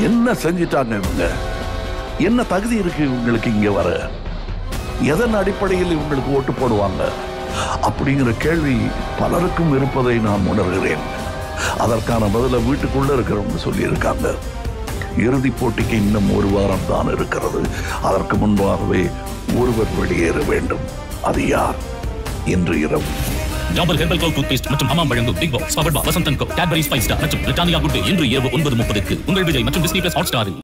என்ன செஞ்சிட்டாங்க இவங்க என்ன தகுதி இருக்கு இவங்களுக்கு இங்க வர எதன் அடிப்படையில் இவங்களுக்கு ஓட்டு போடுவாங்க அப்படிங்கிற கேள்வி பலருக்கும் இருப்பதை நான் உணர்கிறேன் அதற்கான பதில வீட்டுக்குள்ள இருக்கிறவங்க சொல்லியிருக்காங்க இறுதிப் போட்டிக்கு இன்னும் ஒரு வாரம் தான் இருக்கிறது அதற்கு முன்பாகவே ஒருவர் வெளியேற வேண்டும் அது யார் இன்று இரவு டாபர் ஹெர்பல் கிளவுட் டூத்பேஸ்ட் மற்றும் ஹமாம் வழங்கும் பிக் பாஸ் பவர் வசந்தன் கோ கேட்பரி ஸ்பைஸ் ஸ்டார் மற்றும் பிரிட்டானியா குட் டே இன்று இரவு ஒன்பது முப்பதுக்கு உங்கள் விஜய் மற்றும் டிஸ்னி பிளஸ் ஹாட் ஸ்டாரில்